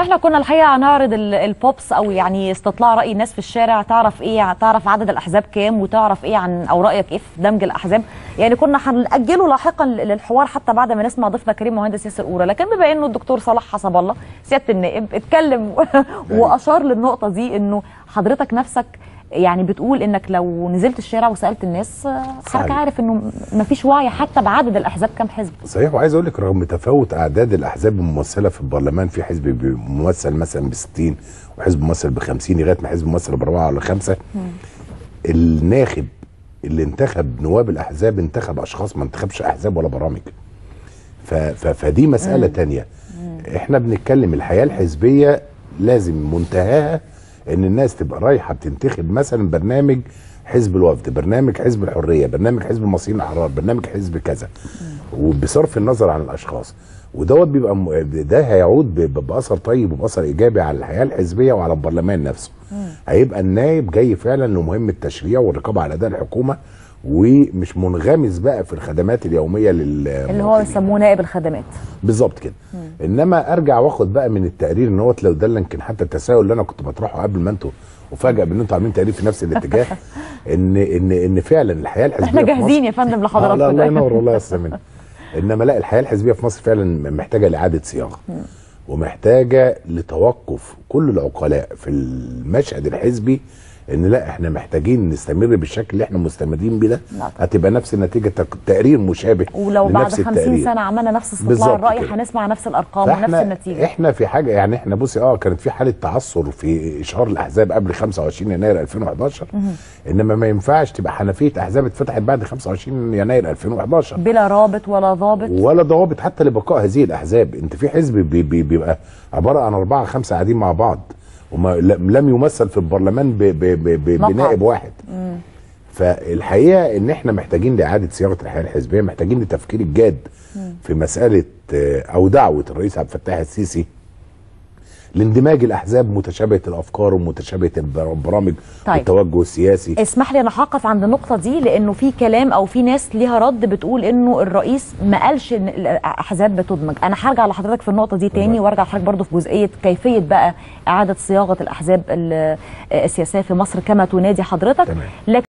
احنا كنا الحقيقه هنعرض ال- البوبس او يعني استطلاع راي الناس في الشارع تعرف ايه تعرف عدد الاحزاب كام وتعرف ايه عن او رايك ايه في دمج الاحزاب يعني كنا هنأجله لاحقا للحوار حتى بعد ما نسمع ضيفنا كريم مهندس ياسر اورا لكن بما انه الدكتور صلاح حسب الله سياده النائب اتكلم واشار للنقطه دي انه حضرتك نفسك يعني بتقول انك لو نزلت الشارع وسالت الناس آه، حضرتك صحيح. عارف انه مفيش وعي حتى بعدد الاحزاب كام حزب صحيح وعايز اقول لك رغم تفاوت اعداد الاحزاب الممثله في البرلمان في حزب بي- ممثل مثلا ب 60 وحزب ممثل ب 50 لغايه ما حزب ممثل باربعه ولا خمسه الناخب اللي انتخب نواب الاحزاب انتخب اشخاص ما انتخبش احزاب ولا برامج ف ف فدي مساله تانية احنا بنتكلم الحياه الحزبيه لازم منتهاها ان الناس تبقى رايحه بتنتخب مثلا برنامج حزب الوفد برنامج حزب الحريه برنامج حزب المصريين الاحرار برنامج حزب كذا وبصرف النظر عن الاشخاص ودوت بيبقى م- ده هيعود ب- ب- باثر طيب وباثر ايجابي على الحياه الحزبيه وعلى البرلمان نفسه هيبقى النائب جاي فعلا لمهمه التشريع والرقابه على اداء الحكومه ومش منغمس بقى في الخدمات اليوميه لل اللي هو يسموه نائب الخدمات بالظبط كده انما ارجع واخد بقى من التقرير ان هو لو ده اللي يمكن حتى التساؤل اللي انا كنت بطرحه قبل ما انتوا وفاجئ بان انتوا عاملين تقرير في نفس الاتجاه ان ان ان فعلا الحياه الحزبيه احنا في جاهزين مصر- يا فندم آه لحضراتكم لا الله دايما. ينور والله يا استاذ منى. انما لا الحياه الحزبيه في مصر فعلا محتاجه لاعاده صياغه ومحتاجه لتوقف كل العقلاء في المشهد الحزبي ان لا احنا محتاجين نستمر بالشكل اللي احنا مستمرين بيه ده لا طبعا. هتبقى نفس النتيجه تق- تقرير مشابه ولو بعد لنفس 50 التقرير. سنه عملنا نفس استطلاع بالظبط الراي كده. هنسمع نفس الارقام ونفس فاحنا النتيجه احنا في حاجه يعني احنا بصي اه كانت في حاله تعثر في اشهار الاحزاب قبل 25 يناير 2011 انما ما ينفعش تبقى حنفيه احزاب اتفتحت بعد 25 يناير 2011 بلا رابط ولا ضابط ولا ضوابط حتى لبقاء هذه الاحزاب انت في حزب بي بي بيبقى عباره عن اربعه خمسه قاعدين مع بعض وما لم لم يمثل في البرلمان ب ب ب ب مقعد. بنائب واحد فالحقيقه ان احنا محتاجين لاعاده صياغه الحياه الحزبيه محتاجين لتفكير الجاد في مساله آه، او دعوه الرئيس عبد الفتاح السيسي لاندماج الاحزاب متشابهه الافكار ومتشابهه البرامج طيب. والتوجه السياسي اسمح لي انا هقف عند النقطه دي لانه في كلام او في ناس ليها رد بتقول انه الرئيس ما قالش ان الاحزاب بتدمج انا هرجع لحضرتك في النقطه دي تاني اتفضل. وارجع لحضرتك برضو في جزئيه كيفيه بقى اعاده صياغه الاحزاب ال- السياسيه في مصر كما تنادي حضرتك تمام. لكن